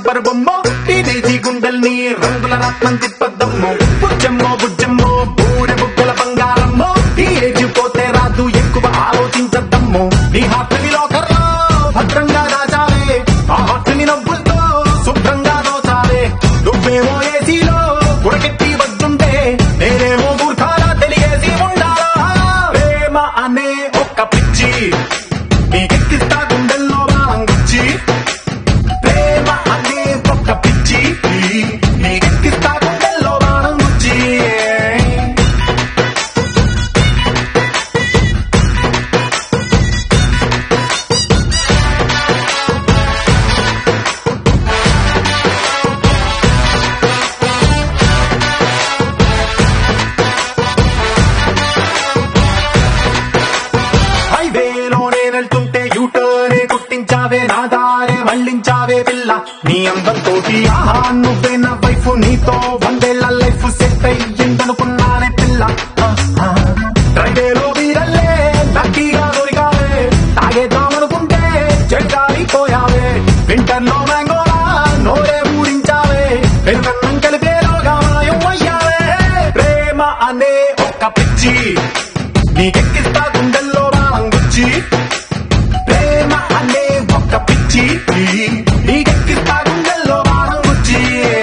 Super బొమ్మ టీనేజీ గుండెల్ని రంగుల రత్నం తిప్పద్దమ్మో బుజ్జమ్మో బుజ్జమ్మో బూరె బుగ్గల బంగారమ్మో ఈ ఏజ్ పోతే రాదు ఎక్కువ ఆలోచించద్దమ్మో నీ హార్ట్ని లోకర్లో భద్రంగా దాచావే ఆ హార్ట్ని నవ్వులతో శుభ్రంగా దోచావే నువ్వేమో ఏసీలో ఉడకెత్తి వస్తుంటే నేనేమో మూర్ఖాలా తెలియసి ఉండాలా ప్రేమ అనే ఒక్క పిచ్చి నీకెక్కిస్తా గుండెల్లో బాణం గుచ్చి ప్రేమ అనే ఒక్క పిచ్చి నీకెక్కిస్తా గుండెల్లో బాణం గుచ్చి హైవేలో నేనెళ్తుంటే యూటర్నే కుట్టించావే నా దారే మళ్ళించావే పిల్ల నీ అందంతో ఆహా నువ్వే నా వైఫ్ నీతో వందేళ్ల లైఫ్ సెట్ అయ్యిందనుకున్నానే పిల్ల ఆ, ఆ. డ్రైవేలో వీరల్లే లక్కీగా దొరికావే తాగేద్దామనుకుంటే చెడ్డారిపోయావే వింటర్ లో మ్యాంగోలా నోరే ఊడించావే పెరుగన్నం కలిపేలోగా మాయం అయ్యావే ప్రేమ అనే ఒక్క పిచ్చి నీకెక్కిస్తా గుండెల్లో రాంగుచ్చి ప్రేమ అనే ఒక్క పిచ్చి నీకెక్కిస్తా గుండెల్లో రాంగుచ్చి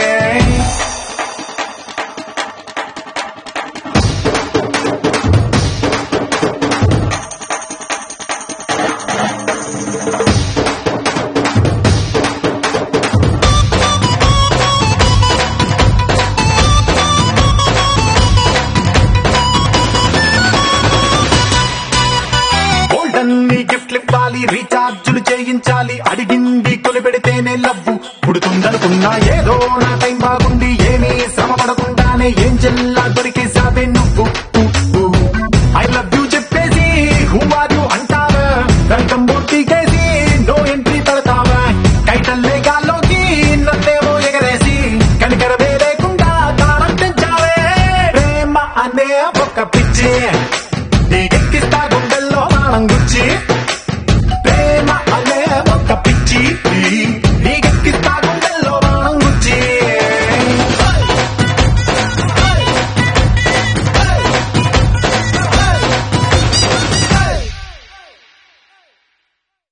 గోల్డెన్ నీ గిఫ్ట్లు ఇవ్వాలి రీఛార్జులు చేయించాలి అడిగింది కొలిపెడితేనే లవ్వు పుడుతుందనుకున్నా ఏదో నా టైం బాగుండి ఏమీ శ్రమ పడకుండానే ఏం చెల్లా దొరికి